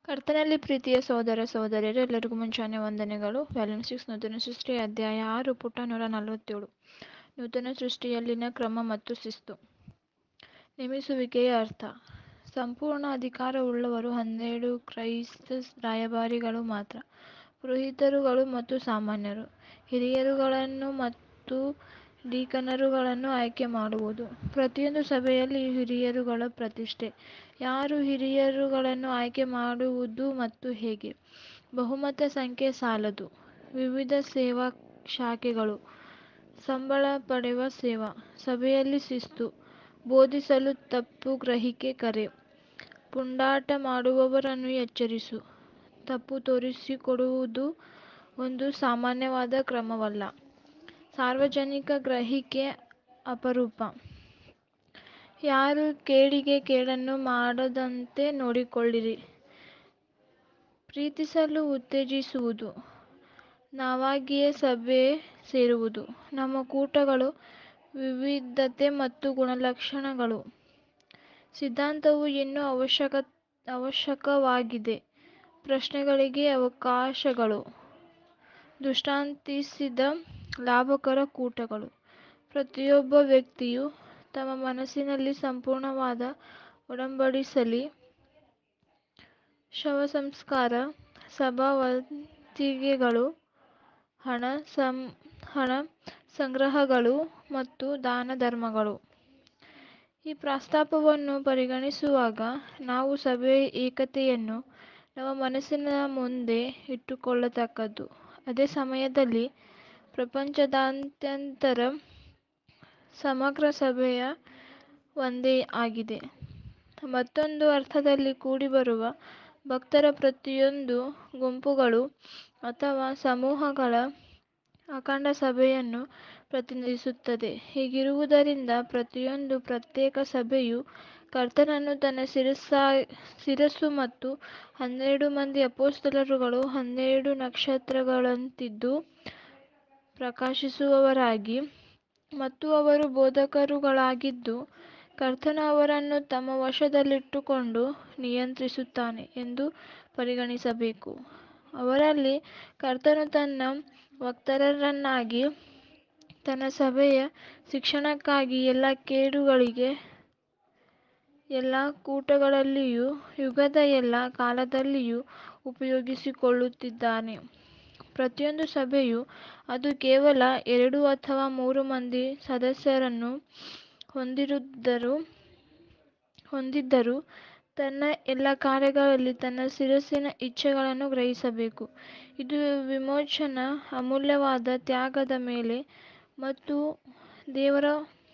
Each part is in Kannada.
ಕರ್ತನಲ್ಲಿ ಪ್ರೀತಿಯ ಸಹೋದರ ಸಹೋದರಿಯರು ಎಲ್ಲರಿಗೂ ಮುಂಚಾನೆ ವಂದನೆಗಳು ವ್ಯಾಲೆನ್ ಸಿಕ್ಸ್ ನೂತನ ಸೃಷ್ಟಿ ಅಧ್ಯಾಯ ಆರು ಪುಟ ನೂರ ನಲವತ್ತೇಳು ನೂತನ ಸೃಷ್ಟಿಯಲ್ಲಿನ ಕ್ರಮ ಮತ್ತು ಶಿಸ್ತು ನೇಮಿಸುವಿಕೆಯ ಅರ್ಥ ಸಂಪೂರ್ಣ ಅಧಿಕಾರವುಳ್ಳವರು ಹನ್ನೆರಡು ಕ್ರೈಸ್ತ ರಾಯಭಾರಿಗಳು ಮಾತ್ರ ಪುರೋಹಿತರುಗಳು ಮತ್ತು ಸಾಮಾನ್ಯರು ಹಿರಿಯರುಗಳನ್ನು ಮತ್ತು ಡೀಕನರುಗಳನ್ನು ಆಯ್ಕೆ ಮಾಡುವುದು ಪ್ರತಿಯೊಂದು ಸಭೆಯಲ್ಲಿ ಹಿರಿಯರುಗಳ ಪ್ರತಿಷ್ಠೆ ಯಾರು ಹಿರಿಯರುಗಳನ್ನು ಆಯ್ಕೆ ಮಾಡುವುದು ಮತ್ತು ಹೇಗೆ ಬಹುಮತ ಸಂಖ್ಯೆ ಸಾಲದು ವಿವಿಧ ಸೇವಾ ಶಾಖೆಗಳು ಸಂಬಳ ಪಡೆಯುವ ಸೇವಾ ಸಭೆಯಲ್ಲಿ ಶಿಸ್ತು ಬೋಧಿಸಲು ತಪ್ಪು ಗ್ರಹಿಕೆ ಕರೆ ಪುಂಡಾಟ ಮಾಡುವವರನ್ನು ಎಚ್ಚರಿಸು ತಪ್ಪು ತೋರಿಸಿಕೊಡುವುದು ಒಂದು ಸಾಮಾನ್ಯವಾದ ಕ್ರಮವಲ್ಲ ಸಾರ್ವಜನಿಕ ಗ್ರಹಿಕೆ ಅಪರೂಪ ಯಾರು ಕೇಡಿಗೆ ಕೇಡನ್ನು ಮಾಡದಂತೆ ನೋಡಿಕೊಳ್ಳಿರಿ ಪ್ರೀತಿಸಲು ಉತ್ತೇಜಿಸುವುದು ನಾವಾಗಿಯೇ ಸಭೆ ಸೇರುವುದು ನಮ್ಮ ಕೂಟಗಳು ವಿವಿಧತೆ ಮತ್ತು ಗುಣಲಕ್ಷಣಗಳು ಸಿದ್ಧಾಂತವು ಇನ್ನೂ ಅವಶ್ಯಕ ಅವಶ್ಯಕವಾಗಿದೆ ಪ್ರಶ್ನೆಗಳಿಗೆ ಅವಕಾಶಗಳು ದೃಷ್ಟಾಂತಿಸಿದ ಲಾಭಕರ ಕೂಟಗಳು ಪ್ರತಿಯೊಬ್ಬ ವ್ಯಕ್ತಿಯು ತಮ್ಮ ಮನಸ್ಸಿನಲ್ಲಿ ಸಂಪೂರ್ಣವಾದ ಒಡಂಬಡಿಸಲಿ ಶವಸಂಸ್ಕಾರ ಸಭಾವಂತಿಕೆಗಳು ಹಣ ಸಂ ಹಣ ಸಂಗ್ರಹಗಳು ಮತ್ತು ದಾನ ಧರ್ಮಗಳು ಈ ಪ್ರಸ್ತಾಪವನ್ನು ಪರಿಗಣಿಸುವಾಗ ನಾವು ಸಭೆಯ ಏಕತೆಯನ್ನು ನಮ್ಮ ಮನಸ್ಸಿನ ಮುಂದೆ ಇಟ್ಟುಕೊಳ್ಳತಕ್ಕದ್ದು ಅದೇ ಸಮಯದಲ್ಲಿ ಪ್ರಪಂಚದಾದ್ಯಂತರ ಸಮಗ್ರ ಸಭೆಯ ಒಂದೇ ಆಗಿದೆ ಮತ್ತೊಂದು ಅರ್ಥದಲ್ಲಿ ಕೂಡಿಬರುವ ಭಕ್ತರ ಪ್ರತಿಯೊಂದು ಗುಂಪುಗಳು ಅಥವಾ ಸಮೂಹಗಳ ಅಖಂಡ ಸಭೆಯನ್ನು ಪ್ರತಿನಿಧಿಸುತ್ತದೆ ಹೀಗಿರುವುದರಿಂದ ಪ್ರತಿಯೊಂದು ಪ್ರತ್ಯೇಕ ಸಭೆಯು ಕರ್ತನನ್ನು ತನ್ನ ಶಿರಸ್ಸಾ ಶಿರಸ್ಸು ಮತ್ತು ಹನ್ನೆರಡು ಮಂದಿ ಅಪೊಸ್ತಲರುಗಳು ಹನ್ನೆರಡು ನಕ್ಷತ್ರಗಳಂತಿದ್ದು ಪ್ರಕಾಶಿಸುವವರಾಗಿ ಮತ್ತು ಅವರು ಬೋಧಕರುಗಳಾಗಿದ್ದು ಕರ್ತನು ಅವರನ್ನು ತಮ್ಮ ವಶದಲ್ಲಿಟ್ಟುಕೊಂಡು ನಿಯಂತ್ರಿಸುತ್ತಾನೆ ಎಂದು ಪರಿಗಣಿಸಬೇಕು ಅವರಲ್ಲಿ ಕರ್ತನು ತನ್ನ ವಕ್ತಾರರನ್ನಾಗಿ ತನ್ನ ಸಭೆಯ ಶಿಕ್ಷಣಕ್ಕಾಗಿ ಎಲ್ಲ ಕೇಡುಗಳಿಗೆ ಎಲ್ಲ ಕೂಟಗಳಲ್ಲಿಯೂ ಯುಗದ ಎಲ್ಲ ಕಾಲದಲ್ಲಿಯೂ ಉಪಯೋಗಿಸಿಕೊಳ್ಳುತ್ತಿದ್ದಾನೆ ಪ್ರತಿಯೊಂದು ಸಭೆಯು ಅದು ಕೇವಲ ಎರಡು ಅಥವಾ ಮೂರು ಮಂದಿ ಸದಸ್ಯರನ್ನು ಹೊಂದಿರುದ್ದರೂ ಹೊಂದಿದ್ದರೂ ತನ್ನ ಎಲ್ಲ ಕಾರ್ಯಗಳಲ್ಲಿ ತನ್ನ ಶಿರಸ್ಸಿನ ಇಚ್ಛೆಗಳನ್ನು ಗ್ರಹಿಸಬೇಕು ಇದು ವಿಮೋಚನಾ ಅಮೂಲ್ಯವಾದ ತ್ಯಾಗದ ಮೇಲೆ ಮತ್ತು ದೇವರ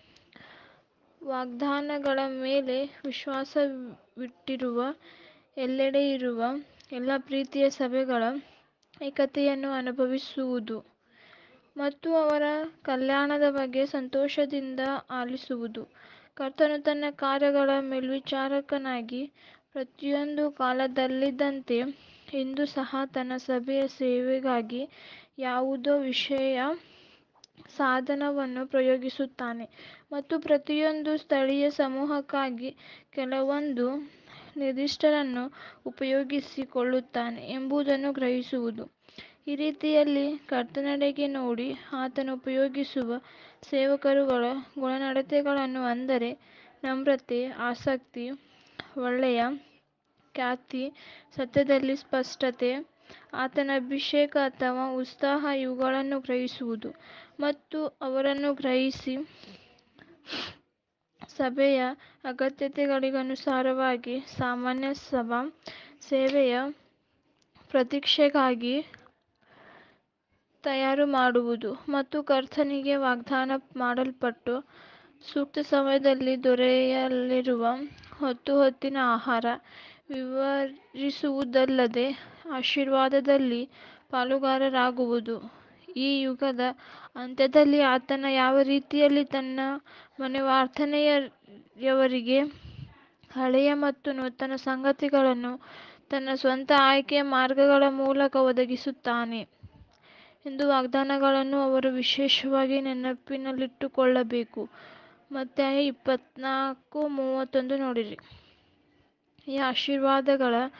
ವಾಗ್ದಾನಗಳ ಮೇಲೆ ವಿಶ್ವಾಸವಿಟ್ಟಿರುವ ಎಲ್ಲೆಡೆ ಇರುವ ಎಲ್ಲ ಪ್ರೀತಿಯ ಸಭೆಗಳ ಏಕತೆಯನ್ನು ಅನುಭವಿಸುವುದು ಮತ್ತು ಅವರ ಕಲ್ಯಾಣದ ಬಗ್ಗೆ ಸಂತೋಷದಿಂದ ಆಲಿಸುವುದು ಕರ್ತನು ತನ್ನ ಕಾರ್ಯಗಳ ಮೇಲ್ವಿಚಾರಕನಾಗಿ ಪ್ರತಿಯೊಂದು ಕಾಲದಲ್ಲಿದ್ದಂತೆ ಇಂದು ಸಹ ತನ್ನ ಸಭೆಯ ಸೇವೆಗಾಗಿ ಯಾವುದೋ ವಿಶೇಷ ಸಾಧನವನ್ನು ಪ್ರಯೋಗಿಸುತ್ತಾನೆ ಮತ್ತು ಪ್ರತಿಯೊಂದು ಸ್ಥಳೀಯ ಸಮೂಹಕ್ಕಾಗಿ ಕೆಲವೊಂದು ನಿರ್ದಿಷ್ಟರನ್ನು ಉಪಯೋಗಿಸಿಕೊಳ್ಳುತ್ತಾನೆ ಎಂಬುದನ್ನು ಗ್ರಹಿಸುವುದು ಈ ರೀತಿಯಲ್ಲಿ ಕರ್ತನೆಡೆಗೆ ನೋಡಿ ಆತನು ಉಪಯೋಗಿಸುವ ಸೇವಕರುಗಳ ಗುಣನಡತೆಗಳನ್ನು ಅಂದರೆ ನಮ್ರತೆ ಆಸಕ್ತಿ ಒಳ್ಳೆಯ ಖ್ಯಾತಿ ಸತ್ಯದಲ್ಲಿ ಸ್ಪಷ್ಟತೆ ಆತನ ಅಭಿಷೇಕ ಅಥವಾ ಉತ್ಸಾಹ ಇವುಗಳನ್ನು ಗ್ರಹಿಸುವುದು ಮತ್ತು ಅವರನ್ನು ಗ್ರಹಿಸಿ ಸಭೆಯ ಅಗತ್ಯತೆಗಳಿಗನುಸಾರವಾಗಿ ಸಾಮಾನ್ಯ ಸಭಾ ಸೇವೆಯ ಪ್ರತೀಕ್ಷೆಗಾಗಿ ತಯಾರು ಮಾಡುವುದು ಮತ್ತು ಕರ್ತನಿಗೆ ವಾಗ್ದಾನ ಮಾಡಲ್ಪಟ್ಟು ಸೂಕ್ತ ಸಮಯದಲ್ಲಿ ದೊರೆಯಲಿರುವ ಹೊತ್ತು ಹೊತ್ತಿನ ಆಹಾರ ವಿವರಿಸುವುದಲ್ಲದೆ ಆಶೀರ್ವಾದದಲ್ಲಿ ಪಾಲುಗಾರರಾಗುವುದು ಈ ಯುಗದ ಅಂತ್ಯದಲ್ಲಿ ಆತನ ಯಾವ ರೀತಿಯಲ್ಲಿ ತನ್ನ ಮನೆವಾರ್ತನೆಯವರಿಗೆ ಹಳೆಯ ಮತ್ತು ನೂತನ ಸಂಗತಿಗಳನ್ನು ತನ್ನ ಸ್ವಂತ ಆಯ್ಕೆಯ ಮಾರ್ಗಗಳ ಮೂಲಕ ಒದಗಿಸುತ್ತಾನೆ ಎಂದು ವಾಗ್ದಾನಗಳನ್ನು ಅವರು ವಿಶೇಷವಾಗಿ ನೆನಪಿನಲ್ಲಿಟ್ಟುಕೊಳ್ಳಬೇಕು ಮತ್ತಾಯ ಇಪ್ಪತ್ನಾಲ್ಕು ಮೂವತ್ತೊಂದು ನೋಡಿರಿ ಈ ಆಶೀರ್ವಾದಗಳ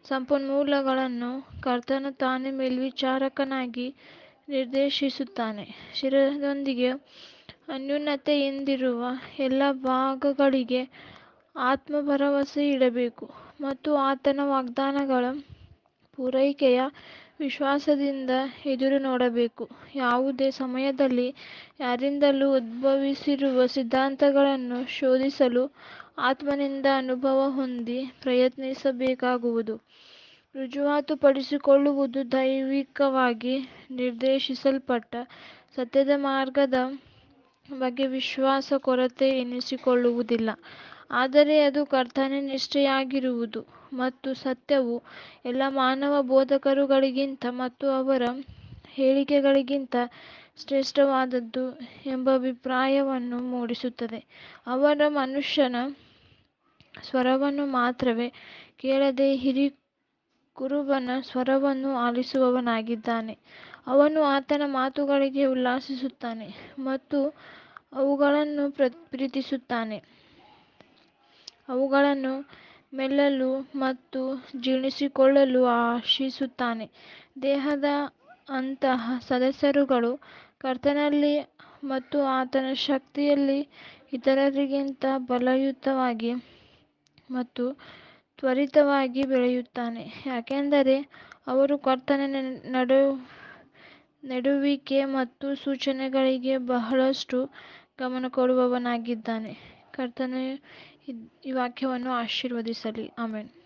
ಸಂಪನ್ಮೂಲಗಳನ್ನು ಕರ್ತನು ತಾನೇ ಮೇಲ್ವಿಚಾರಕನಾಗಿ ನಿರ್ದೇಶಿಸುತ್ತಾನೆ ಶಿರದೊಂದಿಗೆ ಅನ್ಯೂನತೆಯಿಂದಿರುವ ಎಲ್ಲ ಭಾಗಗಳಿಗೆ ಆತ್ಮ ಭರವಸೆ ಇಡಬೇಕು ಮತ್ತು ಆತನ ವಾಗ್ದಾನಗಳ ಪೂರೈಕೆಯ ವಿಶ್ವಾಸದಿಂದ ಎದುರು ನೋಡಬೇಕು ಯಾವುದೇ ಸಮಯದಲ್ಲಿ ಯಾರಿಂದಲೂ ಉದ್ಭವಿಸಿರುವ ಸಿದ್ಧಾಂತಗಳನ್ನು ಶೋಧಿಸಲು ಆತ್ಮನಿಂದ ಅನುಭವ ಹೊಂದಿ ಪ್ರಯತ್ನಿಸಬೇಕಾಗುವುದು ರುಜುವಾತುಪಡಿಸಿಕೊಳ್ಳುವುದು ದೈವಿಕವಾಗಿ ನಿರ್ದೇಶಿಸಲ್ಪಟ್ಟ ಸತ್ಯದ ಮಾರ್ಗದ ಬಗ್ಗೆ ವಿಶ್ವಾಸ ಕೊರತೆ ಎನಿಸಿಕೊಳ್ಳುವುದಿಲ್ಲ ಆದರೆ ಅದು ಕರ್ತನ ನಿಷ್ಠೆಯಾಗಿರುವುದು ಮತ್ತು ಸತ್ಯವು ಎಲ್ಲ ಮಾನವ ಬೋಧಕರುಗಳಿಗಿಂತ ಮತ್ತು ಅವರ ಹೇಳಿಕೆಗಳಿಗಿಂತ ಶ್ರೇಷ್ಠವಾದದ್ದು ಎಂಬ ಅಭಿಪ್ರಾಯವನ್ನು ಮೂಡಿಸುತ್ತದೆ ಅವನು ಮನುಷ್ಯನ ಸ್ವರವನ್ನು ಮಾತ್ರವೇ ಕೇಳದೆ ಹಿರಿ ಕುರುಬನ ಸ್ವರವನ್ನು ಆಲಿಸುವವನಾಗಿದ್ದಾನೆ ಅವನು ಆತನ ಮಾತುಗಳಿಗೆ ಉಲ್ಲಾಸಿಸುತ್ತಾನೆ ಮತ್ತು ಅವುಗಳನ್ನು ಪ್ರೀತಿಸುತ್ತಾನೆ ಅವುಗಳನ್ನು ಮೆಲ್ಲಲು ಮತ್ತು ಜೀರ್ಣಿಸಿಕೊಳ್ಳಲು ಆಶಿಸುತ್ತಾನೆ ದೇಹದ ಅಂತಹ ಸದಸ್ಯರುಗಳು ಕರ್ತನಲ್ಲಿ ಮತ್ತು ಆತನ ಶಕ್ತಿಯಲ್ಲಿ ಇತರರಿಗಿಂತ ಬಲಯುತವಾಗಿ ಮತ್ತು ತ್ವರಿತವಾಗಿ ಬೆಳೆಯುತ್ತಾರೆ ಯಾಕಂದರೆ ಅವರು ಕರ್ತನ ನೆಡುವಿಕೆ ಮತ್ತು ಸೂಚನೆಗಳಿಗೆ ಬಹಳಷ್ಟು ಗಮನ ಕೊಡುವವನಾಗಿದ್ದಾನೆ ಕರ್ತನು ಈ ವಾಕ್ಯವನ್ನು ಆಶೀರ್ವದಿಸಲಿ ಆಮೆನ್